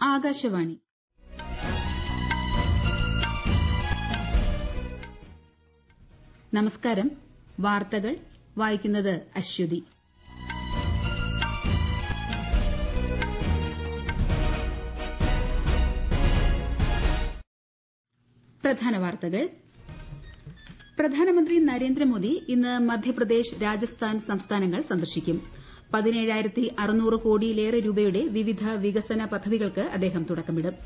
ആകാശവാണി നമസ്കാരം വാർത്തകൾ വായിക്കുന്നത് അശ്വതി പ്രധാന വാർത്തകൾ പ്രധാനമന്ത്രി നരേന്ദ്രമോദി ഇന്ന് മധ്യപ്രദേശ് രാജസ്ഥാൻ സംസ്ഥാനങ്ങൾ സന്ദർശിക്കും പതിനേഴായിരത്തി അറുന്നൂറ് കോടിയിലേറെ രൂപയുടെ വിവിധ വികസന പദ്ധതികൾക്ക് അദ്ദേഹം തുടക്കമിടും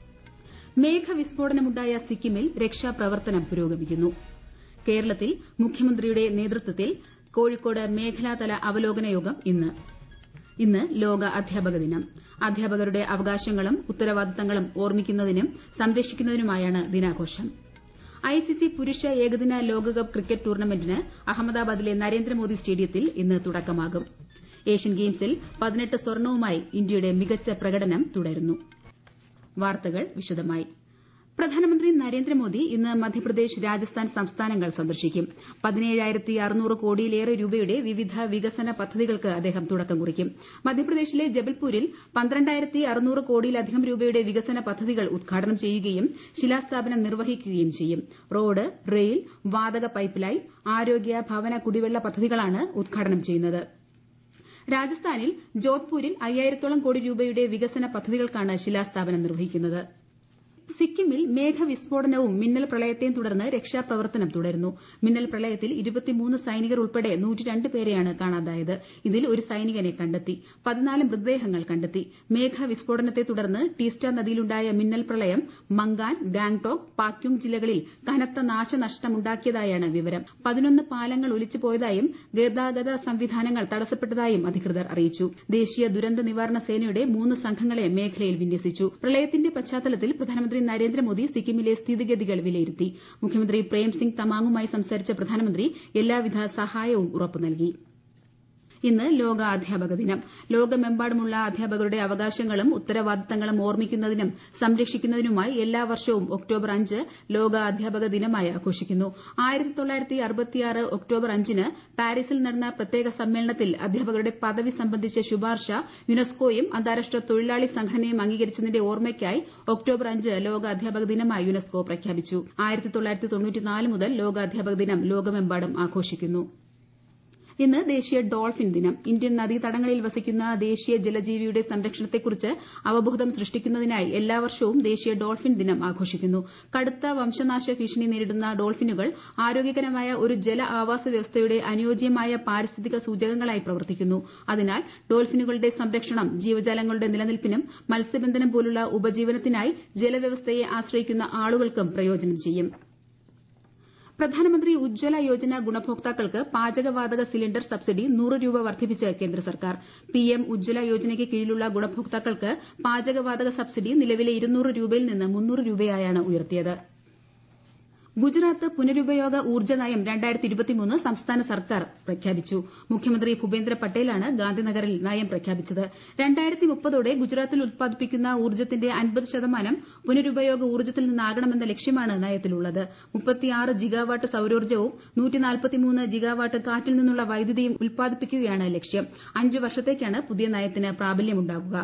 മേഘവിസ്ഫോടനമുണ്ടായ സിക്കിമിൽ രക്ഷാപ്രവർത്തനം പുരോഗമിക്കുന്നു കേരളത്തിൽ മുഖ്യമന്ത്രിയുടെ നേതൃത്വത്തിൽ കോഴിക്കോട് മേഖലാതല അവലോകന യോഗം ഇന്ന് ഇന്ന് ലോക അധ്യാപക ദിനം അധ്യാപകരുടെ അവകാശങ്ങളും ഉത്തരവാദിത്തങ്ങളും ഓർമ്മിക്കുന്നതിനും സംരക്ഷിക്കുന്നതിനുമായാണ് ദിനാഘോഷം ഐസിസി പുരുഷ ഏകദിന ലോകകപ്പ് ക്രിക്കറ്റ് ടൂർണമെന്റിന് അഹമ്മദാബാദിലെ നരേന്ദ്രമോദി സ്റ്റേഡിയത്തിൽ ഇന്ന് തുടക്കമാകും ഏഷ്യൻ ഗെയിംസിൽ പതിനെട്ട് സ്വർണവുമായി ഇന്ത്യയുടെ മികച്ച പ്രകടനം തുടരുന്നു വാർത്തകൾ വിശദമായി പ്രധാനമന്ത്രി നരേന്ദ്രമോദി ഇന്ന് മധ്യപ്രദേശ് രാജസ്ഥാൻ സംസ്ഥാനങ്ങൾ സന്ദർശിക്കും പതിനേഴായിരത്തി അറുന്നൂറ് കോടിയിലേറെ രൂപയുടെ വിവിധ വികസന പദ്ധതികൾക്ക് അദ്ദേഹം തുടക്കം കുറിക്കും മധ്യപ്രദേശിലെ ജബൽപൂരിൽ പന്ത്രണ്ടായിരത്തി അറുന്നൂറ് കോടിയിലധികം രൂപയുടെ വികസന പദ്ധതികൾ ഉദ്ഘാടനം ചെയ്യുകയും ശിലാസ്ഥാപനം നിർവഹിക്കുകയും ചെയ്യും റോഡ് റെയിൽ വാതക പൈപ്പ് ലൈൻ ആരോഗ്യ ഭവന കുടിവെള്ള പദ്ധതികളാണ് ഉദ്ഘാടനം ചെയ്യുന്നത് രാജസ്ഥാനിൽ ജോധ്പൂരിൽ അയ്യായിരത്തോളം കോടി രൂപയുടെ വികസന പദ്ധതികൾക്കാണ് ശിലാസ്ഥാപനം നിർവഹിക്കുന്നത് സിക്കിമിൽ മേഘവിസ്ഫോടനവും മിന്നൽ പ്രളയത്തെയും തുടർന്ന് രക്ഷാപ്രവർത്തനം തുടരുന്നു മിന്നൽ പ്രളയത്തിൽ സൈനികർ ഉൾപ്പെടെ പേരെയാണ് കാണാതായത് ഇതിൽ ഒരു സൈനികനെ കണ്ടെത്തി പതിനാല് മൃതദേഹങ്ങൾ കണ്ടെത്തി മേഘവിസ്ഫോടനത്തെ തുടർന്ന് ടീസ്റ്റ നദിയിലുണ്ടായ മിന്നൽ പ്രളയം മങ്കാൻ ഗാംഗ്ടോക്ക് പാക്യോങ് ജില്ലകളിൽ കനത്ത നാശനഷ്ടമുണ്ടാക്കിയതായാണ് വിവരം പതിനൊന്ന് പാലങ്ങൾ ഒലിച്ചുപോയതായും ഗതാഗത സംവിധാനങ്ങൾ തടസ്സപ്പെട്ടതായും അധികൃതർ അറിയിച്ചു ദേശീയ ദുരന്ത നിവാരണ സേനയുടെ മൂന്ന് സംഘങ്ങളെ മേഖലയിൽ വിന്യസിച്ചു പ്രളയത്തിന്റെ പശ്ചാത്തലത്തിൽ പ്രധാനമന്ത്രി നരേന്ദ്രമോദി സിക്കിമിലെ സ്ഥിതിഗതികൾ വിലയിരുത്തി മുഖ്യമന്ത്രി പ്രേംസിംഗ് തമാങ്ങുമായി സംസാരിച്ച പ്രധാനമന്ത്രി എല്ലാവിധ സഹായവും ഉറപ്പു നൽകി ഇന്ന് ലോക അധ്യാപക ദിനം ലോകമെമ്പാടുമുള്ള അധ്യാപകരുടെ അവകാശങ്ങളും ഉത്തരവാദിത്തങ്ങളും ഓർമ്മിക്കുന്നതിനും സംരക്ഷിക്കുന്നതിനുമായി എല്ലാ വർഷവും ഒക്ടോബർ അഞ്ച് ലോക അധ്യാപക ദിനമായി ആഘോഷിക്കുന്നു ഒക്ടോബർ അഞ്ചിന് പാരീസിൽ നടന്ന പ്രത്യേക സമ്മേളനത്തിൽ അധ്യാപകരുടെ പദവി സംബന്ധിച്ച ശുപാർശ യുനെസ്കോയും അന്താരാഷ്ട്ര തൊഴിലാളി സംഘടനയും അംഗീകരിച്ചതിന്റെ ഓർമ്മയ്ക്കായി ഒക്ടോബർ അഞ്ച് ലോക അധ്യാപക ദിനമായി യുനെസ്കോ പ്രഖ്യാപിച്ചു മുതൽ ലോക അധ്യാപക ദിനം ലോകമെമ്പാടും ആഘോഷിക്കുന്നു ഇന്ന് ദേശീയ ഡോൾഫിൻ ദിനം ഇന്ത്യൻ നദീതടങ്ങളിൽ വസിക്കുന്ന ദേശീയ ജലജീവിയുടെ സംരക്ഷണത്തെക്കുറിച്ച് അവബോധം സൃഷ്ടിക്കുന്നതിനായി എല്ലാ വർഷവും ദേശീയ ഡോൾഫിൻ ദിനം ആഘോഷിക്കുന്നു കടുത്ത വംശനാശ ഭീഷണി നേരിടുന്ന ഡോൾഫിനുകൾ ആരോഗ്യകരമായ ഒരു ജല ആവാസ വ്യവസ്ഥയുടെ അനുയോജ്യമായ പാരിസ്ഥിതിക സൂചകങ്ങളായി പ്രവർത്തിക്കുന്നു അതിനാൽ ഡോൾഫിനുകളുടെ സംരക്ഷണം ജീവജാലങ്ങളുടെ നിലനിൽപ്പിനും മത്സ്യബന്ധനം പോലുള്ള ഉപജീവനത്തിനായി ജലവ്യവസ്ഥയെ ആശ്രയിക്കുന്ന ആളുകൾക്കും പ്രയോജനം ചെയ്യും പ്രധാനമന്ത്രി ഉജ്ജ്വല യോജന ഗുണഭോക്താക്കൾക്ക് പാചകവാതക സിലിണ്ടർ സബ്സിഡി നൂറ് രൂപ വർദ്ധിപ്പിച്ച് കേന്ദ്ര സർക്കാർ പിഎം ഉജ്ജ്വല യോജനയ്ക്ക് കീഴിലുള്ള ഗുണഭോക്താക്കൾക്ക് പാചകവാതക സബ്സിഡി നിലവിലെ ഇരുന്നൂറ് രൂപയിൽ നിന്ന് മുന്നൂറ് രൂപയായാണ് ഉയർത്തിയത് ഗുജറാത്ത് പുനരുപയോഗ ഊർജ്ജ നയം സംസ്ഥാന സർക്കാർ പ്രഖ്യാപിച്ചു മുഖ്യമന്ത്രി ഭൂപേന്ദ്ര പട്ടേലാണ് ഗാന്ധിനഗറിൽ നയം പ്രഖ്യാപിച്ചത് ഓടെ ഗുജറാത്തിൽ ഉത്പാദിപ്പിക്കുന്ന ഊർജ്ജത്തിന്റെ അൻപത് ശതമാനം പുനരുപയോഗ ഊർജ്ജത്തിൽ നിന്നാകണമെന്ന ലക്ഷ്യമാണ് നയത്തിലുള്ളത് ജിഗാവാട്ട് സൌരോർജ്ജവും ജിഗാവാട്ട് കാറ്റിൽ നിന്നുള്ള വൈദ്യുതിയും ഉത്പാദിപ്പിക്കുകയാണ് ലക്ഷ്യം അഞ്ച് വർഷത്തേക്കാണ് പുതിയ നയത്തിന് പ്രാബല്യമുണ്ടാകുക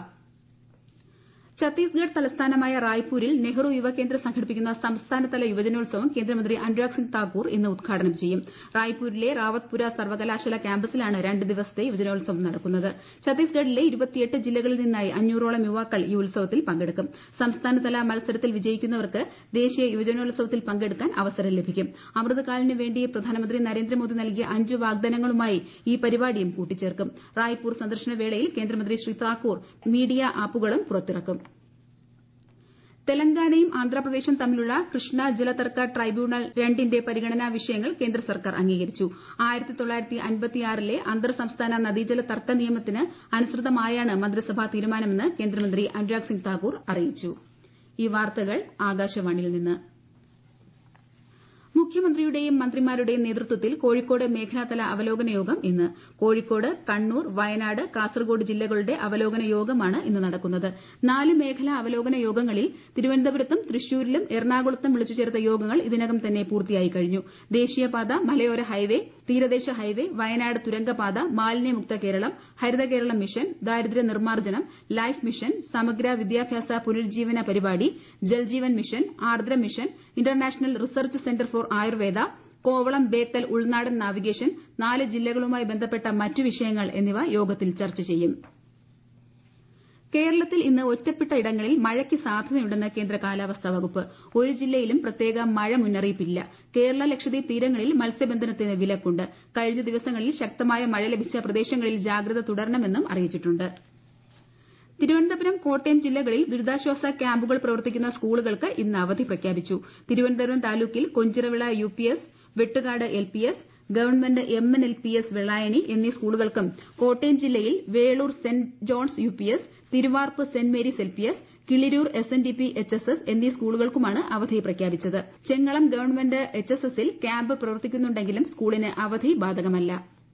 ഛത്തീസ്ഗഡ് തലസ്ഥാനമായ റായ്പൂരിൽ നെഹ്റു യുവകേന്ദ്ര സംഘടിപ്പിക്കുന്ന സംസ്ഥാനതല യുവജനോത്സവം കേന്ദ്രമന്ത്രി അനുരാഗ് സിംഗ് താക്കൂർ ഇന്ന് ഉദ്ഘാടനം ചെയ്യും റായ്പൂരിലെ റാവത്പുര സർവകലാശാല ക്യാമ്പസിലാണ് രണ്ട് ദിവസത്തെ യുവജനോത്സവം നടക്കുന്നത് ഛത്തീസ്ഗഡിലെ ജില്ലകളിൽ നിന്നായി അഞ്ഞൂറോളം യുവാക്കൾ ഈ ഉത്സവത്തിൽ പങ്കെടുക്കും സംസ്ഥാനതല മത്സരത്തിൽ വിജയിക്കുന്നവർക്ക് ദേശീയ യുവജനോത്സവത്തിൽ പങ്കെടുക്കാൻ അവസരം ലഭിക്കും അമൃതകാലിന് വേണ്ടി പ്രധാനമന്ത്രി നരേന്ദ്രമോദി നൽകിയ അഞ്ച് വാഗ്ദാനങ്ങളുമായി ഈ പരിപാടിയും കൂട്ടിച്ചേർക്കും റായ്പൂർ സന്ദർശന വേളയിൽ കേന്ദ്രമന്ത്രി ശ്രീ താക്കൂർ മീഡിയ ആപ്പുകളും പുറത്തിറക്കും തെലങ്കാനയും ആന്ധ്രാപ്രദേശും തമ്മിലുള്ള കൃഷ്ണ ജലതർക്ക ട്രൈബ്യൂണൽ രണ്ടിന്റെ പരിഗണനാ വിഷയങ്ങൾ കേന്ദ്ര സർക്കാർ അംഗീകരിച്ചു ലെ അന്തർ സംസ്ഥാന നദീജല തർക്ക നിയമത്തിന് അനുസൃതമായാണ് മന്ത്രിസഭാ തീരുമാനമെന്ന് കേന്ദ്രമന്ത്രി അനുരാഗ് സിംഗ് താക്കൂർ അറിയിച്ചു മുഖ്യമന്ത്രിയുടെയും മന്ത്രിമാരുടെയും നേതൃത്വത്തിൽ കോഴിക്കോട് മേഖലാതല അവലോകന യോഗം ഇന്ന് കോഴിക്കോട് കണ്ണൂർ വയനാട് കാസർഗോഡ് ജില്ലകളുടെ അവലോകന യോഗമാണ് ഇന്ന് നടക്കുന്നത് നാല് മേഖലാ അവലോകന യോഗങ്ങളിൽ തിരുവനന്തപുരത്തും തൃശൂരിലും എറണാകുളത്തും വിളിച്ചു ചേർത്ത യോഗങ്ങൾ ഇതിനകം തന്നെ പൂർത്തിയായി കഴിഞ്ഞു ദേശീയപാത മലയോര ഹൈവേ തീരദേശ ഹൈവേ വയനാട് തുരങ്കപാത മാലിന്യമുക്ത കേരളം ഹരിത കേരളം മിഷൻ ദാരിദ്ര്യ നിർമ്മാർജ്ജനം ലൈഫ് മിഷൻ സമഗ്ര വിദ്യാഭ്യാസ പുനരുജ്ജീവന പരിപാടി Jal Jeevan mission Ardra mission international research centre for Ayurveda Kovalam Bekal ഉൾനാടൻ നാവിഗേഷൻ നാല് ജില്ലകളുമായി ബന്ധപ്പെട്ട മറ്റു വിഷയങ്ങൾ എന്നിവ യോഗത്തിൽ ചർച്ച ചെയ്യും കേരളത്തിൽ ഇന്ന് ഒറ്റപ്പെട്ട ഇടങ്ങളിൽ മഴയ്ക്ക് സാധ്യതയുണ്ടെന്ന് കേന്ദ്ര കാലാവസ്ഥാ വകുപ്പ് ഒരു ജില്ലയിലും പ്രത്യേക മഴ മുന്നറിയിപ്പില്ല കേരള ലക്ഷദ്വീപ് തീരങ്ങളിൽ മത്സ്യബന്ധനത്തിന് വിലക്കുണ്ട് കഴിഞ്ഞ ദിവസങ്ങളിൽ ശക്തമായ മഴ ലഭിച്ച പ്രദേശങ്ങളിൽ ജാഗ്രത തുടരണമെന്നും അറിയിച്ചിട്ടുണ്ട് തിരുവനന്തപുരം കോട്ടയം ജില്ലകളിൽ ദുരിതാശ്വാസ ക്യാമ്പുകൾ പ്രവർത്തിക്കുന്ന സ്കൂളുകൾക്ക് ഇന്ന് അവധി പ്രഖ്യാപിച്ചു തിരുവനന്തപുരം താലൂക്കിൽ Konchiravila U P S Vettukad L P S government M N L P S Vellayani എന്നീ സ്കൂളുകൾക്കും കോട്ടയം ജില്ലയിൽ Veloor Saint John's U P S Thiruvarppu Saint Mary's L P S Kiliroor S N D P H S S എന്നീ സ്കൂളുകൾക്കുമാണ് അവധി പ്രഖ്യാപിച്ചത് ചെങ്ങളം ഗവൺമെന്റ് എച്ച് എസ് എസിൽ camp പ്രവർത്തിക്കുന്നുണ്ടെങ്കിലും സ്കൂളിന് അവധി ബാധകമല്ല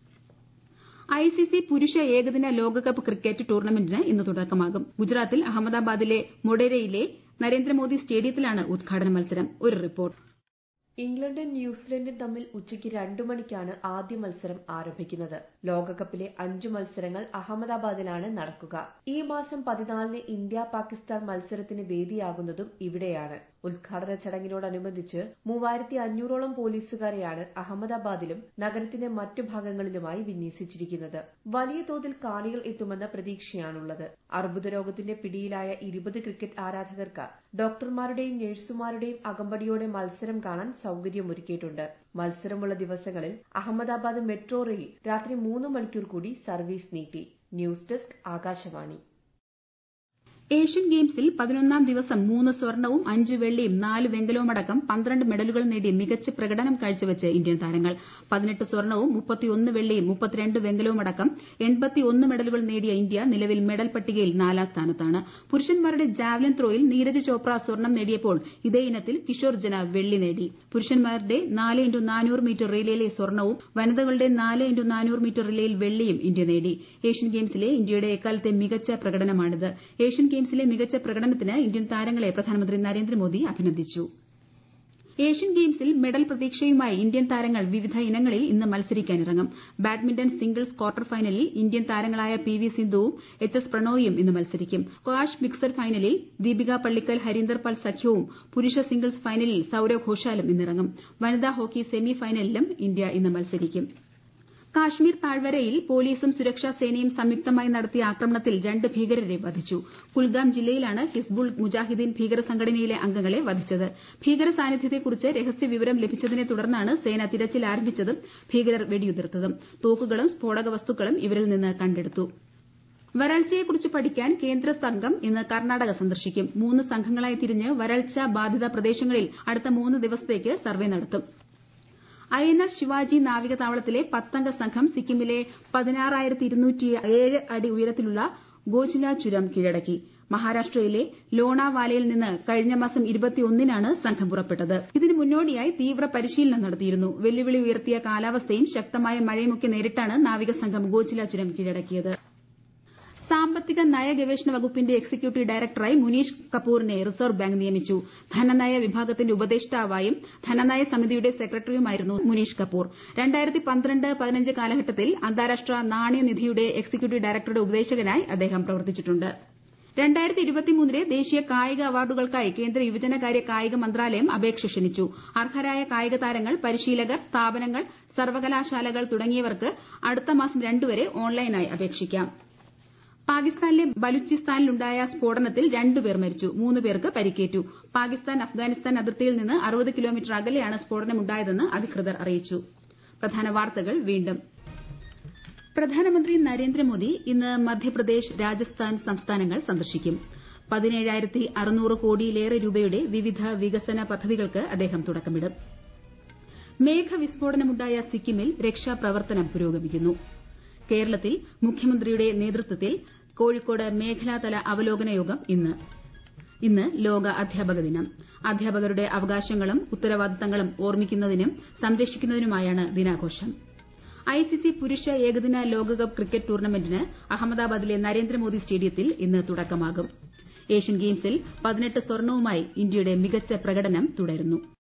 ഐസിസി പുരുഷ ഏകദിന ലോകകപ്പ് ക്രിക്കറ്റ് ടൂർണമെന്റിന് ഇന്ന് തുടക്കമാകും ഗുജറാത്തിൽ അഹമ്മദാബാദിലെ മൊടേരയിലെ നരേന്ദ്രമോദി സ്റ്റേഡിയത്തിലാണ് ഉദ്ഘാടന മത്സരം ഒരു റിപ്പോർട്ട് ഇംഗ്ലണ്ടും ന്യൂസിലൻഡും തമ്മിൽ ഉച്ചയ്ക്ക് രണ്ടു മണിക്കാണ് ആദ്യ മത്സരം ആരംഭിക്കുന്നത് ലോകകപ്പിലെ അഞ്ചു മത്സരങ്ങൾ അഹമ്മദാബാദിലാണ് നടക്കുക ഈ മാസം പതിനാലിന് ഇന്ത്യ പാകിസ്ഥാൻ മത്സരത്തിന് വേദിയാകുന്നതും ഇവിടെയാണ് ഉദ്ഘാടന ചടങ്ങിനോടനുബന്ധിച്ച് മൂവായിരത്തി അഞ്ഞൂറോളം പോലീസുകാരെയാണ് അഹമ്മദാബാദിലും നഗരത്തിന്റെ മറ്റു ഭാഗങ്ങളിലുമായി വിന്യസിച്ചിരിക്കുന്നത് വലിയ തോതിൽ കാണികൾ എത്തുമെന്ന പ്രതീക്ഷയാണുള്ളത് അർബുദ രോഗത്തിന്റെ പിടിയിലായ ഇരുപത് ക്രിക്കറ്റ് ആരാധകർക്ക് ഡോക്ടർമാരുടെയും നഴ്സുമാരുടെയും അകമ്പടിയോടെ മത്സരം കാണാൻ സൌകര്യമൊരുക്കിയിട്ടുണ്ട് മത്സരമുള്ള ദിവസങ്ങളിൽ അഹമ്മദാബാദ് മെട്രോ റെയിൽ രാത്രി മൂന്ന് മണിക്കൂർ കൂടി സർവീസ് നീട്ടി ന്യൂസ് ഡെസ്ക് ആകാശവാണി ഏഷ്യൻ ഗെയിംസിൽ പതിനൊന്നാം ദിവസം മൂന്ന് സ്വർണവും അഞ്ച് വെള്ളിയും നാല് വെങ്കലവുമടക്കം പന്ത്രണ്ട് മെഡലുകൾ നേടി മികച്ച പ്രകടനം കാഴ്ചവെച്ച് ഇന്ത്യൻ താരങ്ങൾ പതിനെട്ട് സ്വർണവും മുപ്പത്തിയൊന്ന് വെള്ളിയും മുപ്പത്തിരണ്ട് വെങ്കലവുമടക്കം എൺപത്തിയൊന്ന് മെഡലുകൾ നേടിയ ഇന്ത്യ നിലവിൽ മെഡൽ പട്ടികയിൽ നാലാം സ്ഥാനത്താണ് പുരുഷന്മാരുടെ ജാവലിൻ ത്രോയിൽ നീരജ് ചോപ്ര സ്വർണം നേടിയപ്പോൾ ഇതേ ഇനത്തിൽ കിഷോർ ജന വെള്ളി നേടി പുരുഷന്മാരുടെ നാല് ഇന്റു നാനൂറ് മീറ്റർ റിലേയിലെ സ്വർണവും വനിതകളുടെ നാല് ഇന്റു നാനൂറ് മീറ്റർ റിലേയിൽ വെള്ളിയും ഇന്ത്യ നേടി ഏഷ്യൻ ഗെയിംസിലെ ഇന്ത്യയുടെ എക്കാലത്തെ മികച്ച പ്രകടനമാണിത് ഏഷ്യൻ ഗെയിംസിലെ മികച്ച പ്രകടനത്തിന് ഇന്ത്യൻ താരങ്ങളെ പ്രധാനമന്ത്രി നരേന്ദ്രമോദി അഭിനന്ദിച്ചു ഏഷ്യൻ ഗെയിംസിൽ മെഡൽ പ്രതീക്ഷയുമായി ഇന്ത്യൻ താരങ്ങൾ വിവിധ ഇനങ്ങളിൽ ഇന്ന് മത്സരിക്കാനിറങ്ങും ബാഡ്മിന്റൺ സിംഗിൾസ് ക്വാർട്ടർ ഫൈനലിൽ ഇന്ത്യൻ താരങ്ങളായ പി വി സിന്ധുവും എച്ച് എസ് പ്രണോയും ഇന്ന് മത്സരിക്കും സ്ക്വാഷ് മിക്സഡ് ഫൈനലിൽ ദീപിക പള്ളിക്കൽ ഹരീന്ദർ പാൽ സഖ്യവും പുരുഷ സിംഗിൾസ് ഫൈനലിൽ സൌരവ് ഘോഷാലും ഇന്നിറങ്ങും വനിതാ ഹോക്കി സെമി ഫൈനലിലും ഇന്ത്യ ഇന്ന് മത്സരിക്കും കാശ്മീർ താഴ്വരയിൽ പോലീസും സുരക്ഷാ സേനയും സംയുക്തമായി നടത്തിയ ആക്രമണത്തിൽ രണ്ട് ഭീകരരെ വധിച്ചു കുൽഗാം ജില്ലയിലാണ് ഹിസ്ബുൾ മുജാഹിദ്ദീൻ ഭീകര സംഘടനയിലെ അംഗങ്ങളെ വധിച്ചത് ഭീകര സാന്നിധ്യത്തെക്കുറിച്ച് രഹസ്യ വിവരം ലഭിച്ചതിനെ തുടർന്നാണ് സേന തിരച്ചിൽ ആരംഭിച്ചതും ഭീകരർ വെടിയുതിർത്തതും തോക്കുകളും സ്ഫോടക വസ്തുക്കളും ഇവരിൽ നിന്ന് കണ്ടെടുത്തു വരൾച്ചയെക്കുറിച്ച് പഠിക്കാൻ കേന്ദ്ര സംഘം ഇന്ന് കർണാടക സന്ദർശിക്കും മൂന്ന് സംഘങ്ങളായി തിരിഞ്ഞ് വരൾച്ച ബാധിത പ്രദേശങ്ങളിൽ അടുത്ത മൂന്ന് ദിവസത്തേക്ക് സർവേ നടത്തും ഐ എൻ എസ് ശിവാജി നാവിക താവളത്തിലെ പത്തംഗ സംഘം സിക്കിമിലെ അടി ഉയരത്തിലുള്ള ഗോച്ചില ചുരം കീഴടക്കി മഹാരാഷ്ട്രയിലെ ലോണാവാലയിൽ നിന്ന് കഴിഞ്ഞ മാസം ഇരുപത്തിയൊന്നിനാണ് സംഘം പുറപ്പെട്ടത് ഇതിന് മുന്നോടിയായി തീവ്ര പരിശീലനം നടത്തിയിരുന്നു വെല്ലുവിളി ഉയർത്തിയ കാലാവസ്ഥയും ശക്തമായ മഴയുമൊക്കെ നേരിട്ടാണ് നാവിക സംഘം ഗോച്ചില ചുരം കീഴടക്കിയത് സാമ്പത്തിക നയ ഗവേഷണ വകുപ്പിന്റെ എക്സിക്യൂട്ടീവ് ഡയറക്ടറായി മുനീഷ് കപൂറിനെ റിസർവ് ബാങ്ക് നിയമിച്ചു ധനനയ വിഭാഗത്തിന്റെ ഉപദേഷ്ടാവായും ധനനയ സമിതിയുടെ സെക്രട്ടറിയുമായിരുന്നു മുനീഷ് കപൂർ കാലഘട്ടത്തിൽ അന്താരാഷ്ട്ര നാണയനിധിയുടെ എക്സിക്യൂട്ടീവ് ഡയറക്ടറുടെ ഉപദേശകനായി അദ്ദേഹം പ്രവർത്തിച്ചിട്ടുണ്ട് ലെ ദേശീയ കായിക അവാർഡുകൾക്കായി കേന്ദ്ര യുവജനകാര്യ കായിക മന്ത്രാലയം അപേക്ഷ ക്ഷണിച്ചു അർഹരായ കായിക താരങ്ങൾ പരിശീലകർ സ്ഥാപനങ്ങൾ സർവകലാശാലകൾ തുടങ്ങിയവർക്ക് അടുത്ത മാസം രണ്ട് വരെ ഓൺലൈനായി അപേക്ഷിക്കാം പാകിസ്ഥാനിലെ ബലൂചിസ്ഥാനിലുണ്ടായ സ്ഫോടനത്തിൽ രണ്ടുപേർ മരിച്ചു മൂന്ന് പേർക്ക് പരിക്കേറ്റു പാകിസ്ഥാൻ അഫ്ഗാനിസ്ഥാൻ അതിർത്തിയിൽ നിന്ന് അറുപത് കിലോമീറ്റർ അകലെയാണ് സ്ഫോടനമുണ്ടായതെന്ന് അധികൃതർ അറിയിച്ചു പ്രധാന വാർത്തകൾ വീണ്ടും പ്രധാനമന്ത്രി നരേന്ദ്രമോദി ഇന്ന് മധ്യപ്രദേശ് രാജസ്ഥാൻ സംസ്ഥാനങ്ങൾ സന്ദർശിക്കും പതിനേഴായിരത്തി അറുന്നൂറ് കോടിയിലേറെ രൂപയുടെ വിവിധ വികസന പദ്ധതികൾക്ക് അദ്ദേഹം തുടക്കമിടും മേഘവിസ്ഫോടനമുണ്ടായ സിക്കിമിൽ രക്ഷാപ്രവർത്തനം പുരോഗമിക്കുന്നു കേരളത്തിൽ മുഖ്യമന്ത്രിയുടെ നേതൃത്വത്തിൽ കോഴിക്കോട് മേഖലാതല അവലോകന യോഗം ഇന്ന് ഇന്ന് ലോക അധ്യാപക ദിനം അധ്യാപകരുടെ അവകാശങ്ങളും ഉത്തരവാദിത്തങ്ങളും ഓർമ്മിക്കുന്നതിനും സംരക്ഷിക്കുന്നതിനുമായാണ് ദിനാഘോഷം ഐസിസി പുരുഷ ഏകദിന ലോകകപ്പ് ക്രിക്കറ്റ് ടൂർണമെന്റിന് അഹമ്മദാബാദിലെ നരേന്ദ്രമോദി സ്റ്റേഡിയത്തിൽ ഇന്ന് തുടക്കമാകും ഏഷ്യൻ ഗെയിംസിൽ പതിനെട്ട് സ്വർണവുമായി ഇന്ത്യയുടെ മികച്ച പ്രകടനം തുടരുന്നു